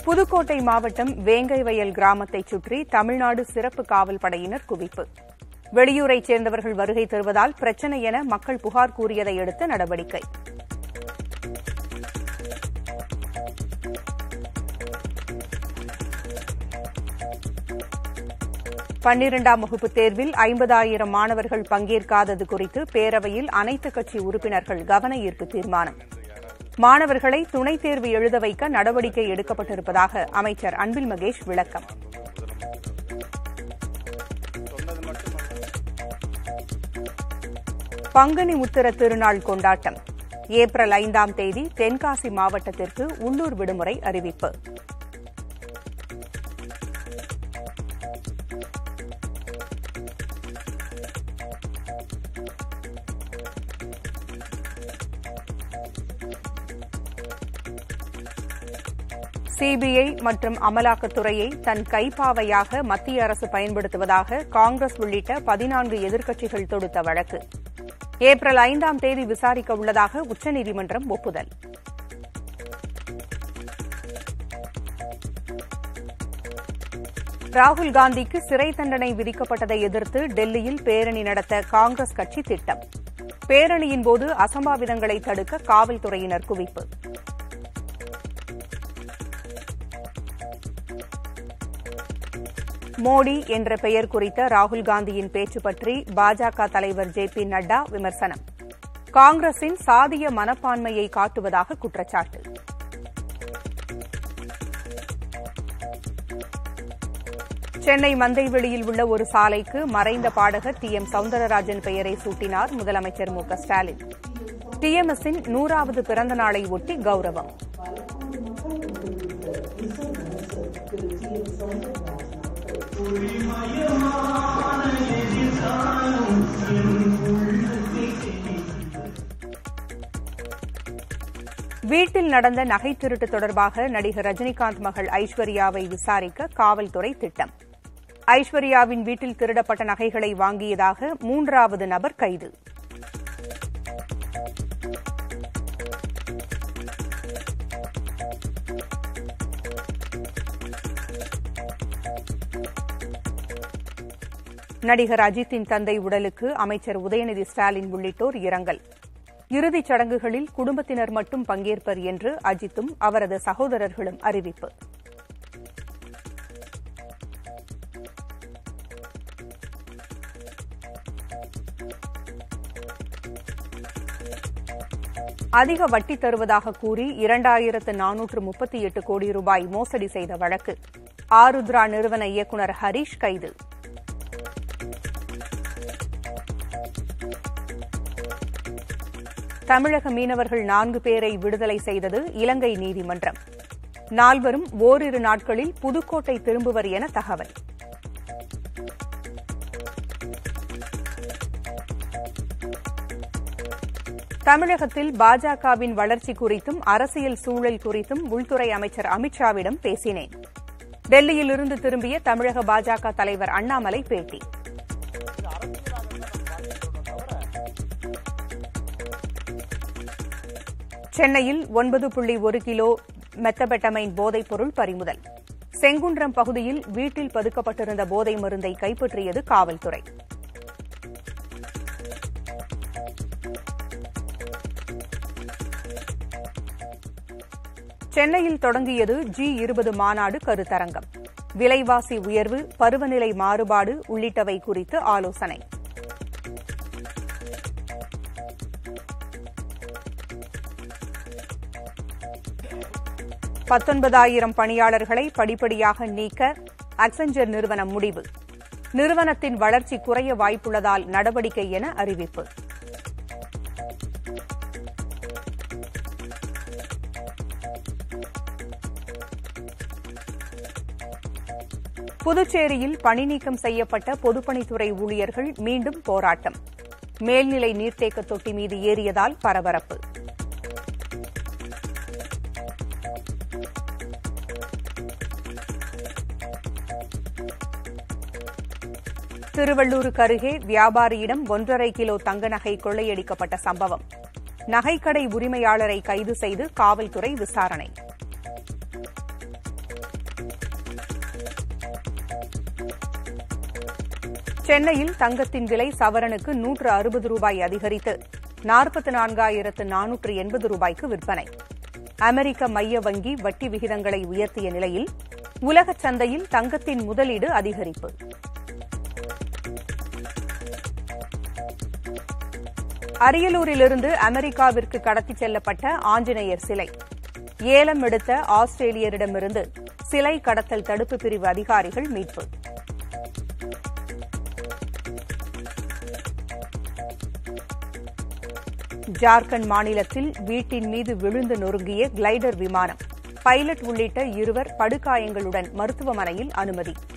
புதுக்கோட்டை மாவட்டம் வேங்கைவயல் கிராமத்தைச் சுற்றி தமிழ்நாடு சிறப்பு காவல் படையினர் குவிப்பு வெளியூரைச் சேர்ந்தவர்கள் வருகை தருவதால் பிரச்சினை என மக்கள் புகார் கூறியதை அடுத்து நடவடிக்கை பன்னிரண்டாம் வகுப்பு தேர்வில் ஐம்பதாயிரம் மாணவர்கள் பங்கேற்காதது குறித்து பேரவையில் அனைத்துக் கட்சி உறுப்பினர்கள் கவன ஈர்ப்பு தீர்மானம் மாணவர்களை துணைத் தேர்வு எழுத வைக்க நடவடிக்கை எடுக்கப்பட்டிருப்பதாக அமைச்சர் அன்பில் மகேஷ் விளக்கம் பங்குனி உத்திர திருநாள் கொண்டாட்டம் ஏப்ரல் ஐந்தாம் தேதி தென்காசி மாவட்டத்திற்கு உள்ளூர் விடுமுறை அறிவிப்பு சிபிஐ மற்றும் அமலாக்கத்துறையை தன் கைப்பாவையாக மத்திய அரசு பயன்படுத்துவதாக காங்கிரஸ் உள்ளிட்ட பதினான்கு எதிர்க்கட்சிகள் தொடுத்த வழக்கு ஏப்ரல் ஐந்தாம் தேதி விசாரிக்க உள்ளதாக உச்சநீதிமன்றம் ஒப்புதல் ராகுல் காந்திக்கு சிறை தண்டனை விதிக்கப்பட்டதை எதிர்த்து டெல்லியில் பேரணி நடத்த காங்கிரஸ் கட்சி திட்டம் பேரணியின் போது அசம்பாவிதங்களை தடுக்க காவல்துறையினர் குவிப்பு மோடி என்ற பெயர் குறித்த ராகுல் காந்தியின் பேச்சு பற்றி பாஜக தலைவர் ஜே பி நட்டா விமர்சனம் காங்கிரசின் சாதிய மனப்பான்மையை காட்டுவதாக குற்றச்சாட்டு சென்னை மந்தைவெளியில் உள்ள ஒரு சாலைக்கு மறைந்த பாடகர் டி எம் சவுந்தரராஜன் பெயரை சூட்டினார் முதலமைச்சர் மு க ஸ்டாலின் டிஎம்எஸின் நூறாவது பிறந்த நாளை ஒட்டி கௌரவம் வீட்டில் நடந்த நகை திருட்டு தொடர்பாக நடிகர் ரஜினிகாந்த் மகள் ஐஸ்வர்யாவை விசாரிக்க காவல்துறை திட்டம் ஐஸ்வர்யாவின் வீட்டில் திருடப்பட்ட நகைகளை வாங்கியதாக மூன்றாவது நபர் கைது நடிகர் அஜித்தின் தந்தை உடலுக்கு அமைச்சர் உதயநிதி ஸ்டாலின் உள்ளிட்டோர் இரங்கல் இறுதிச் சடங்குகளில் குடும்பத்தினர் மட்டும் பங்கேற்பர் என்று அஜித்தும் அவரது சகோதரர்களும் அறிவிப்பு அதிக வட்டி தருவதாக கூறி இரண்டாயிரத்து நானூற்று முப்பத்தி எட்டு கோடி ரூபாய் மோசடி செய்த வழக்கு ஆருத்ரா நிறுவன இயக்குநர் ஹரீஷ் கைது தமிழக மீனவர்கள் நான்கு பேரை விடுதலை செய்தது இலங்கை நீதிமன்றம் நால்வரும் ஓரிரு நாட்களில் புதுக்கோட்டை திரும்புவர் என தகவல் தமிழகத்தில் பாஜகவின் வளர்ச்சி குறித்தும் அரசியல் சூழல் குறித்தும் உள்துறை அமைச்சர் அமித்ஷாவிடம் பேசினேன் டெல்லியிலிருந்து திரும்பிய தமிழக பாஜக தலைவர் அண்ணாமலை பேட்டி சென்னையில் ஒன்பது புள்ளி ஒரு கிலோ மெத்தபெட்டமைன் போதைப் பொருள் பறிமுதல் செங்குன்றம் பகுதியில் வீட்டில் பதுக்கப்பட்டிருந்த போதை மருந்தை கைப்பற்றியது காவல்துறை சென்னையில் தொடங்கியது ஜி இருபது மாநாடு கருத்தரங்கம் விலைவாசி உயர்வு பருவநிலை மாறுபாடு உள்ளிட்டவை குறித்து ஆலோசனை பத்தொன்பதாயிரம் பணியாளர்களை படிப்படியாக நீக்க அக்செஞ்சர் நிறுவனம் முடிவு நிறுவனத்தின் வளர்ச்சி குறைய வாய்ப்புள்ளதால் நடவடிக்கை என அறிவிப்பு புதுச்சேரியில் பணிநீக்கம் செய்யப்பட்ட பொதுப்பணித்துறை ஊழியர்கள் மீண்டும் போராட்டம் மேல்நிலை நீர்த்தேக்க தொட்டி மீது ஏறியதால் பரபரப்பு திருவள்ளூருக்கு அருகே வியாபாரியிடம் ஒன்றரை கிலோ தங்க நகை கொள்ளையடிக்கப்பட்ட சம்பவம் நகைக்கடை உரிமையாளரை கைது செய்து காவல்துறை விசாரணை சென்னையில் தங்கத்தின் விலை சவரனுக்கு நூற்று அறுபது ரூபாய் அதிகரித்து நாற்பத்தி நான்காயிரத்து நானூற்று எண்பது ரூபாய்க்கு விற்பனை அமெரிக்க மைய வங்கி வட்டி விகிதங்களை உயர்த்திய நிலையில் உலகச் சந்தையில் தங்கத்தின் முதலீடு அதிகரிப்பு அரியலூரிலிருந்து அமெரிக்காவிற்கு கடத்திச் செல்லப்பட்ட ஆஞ்சநேயர் சிலை ஏலம் எடுத்த ஆஸ்திரேலியரிடமிருந்து சிலை கடத்தல் தடுப்பு பிரிவு அதிகாரிகள் மீட்பு ஜார்க்கண்ட் மாநிலத்தில் வீட்டின் மீது விழுந்து நொறுங்கிய கிளைடர் விமானம் பைலட் உள்ளிட்ட இருவர் படுகாயங்களுடன் மருத்துவமனையில் அனுமதி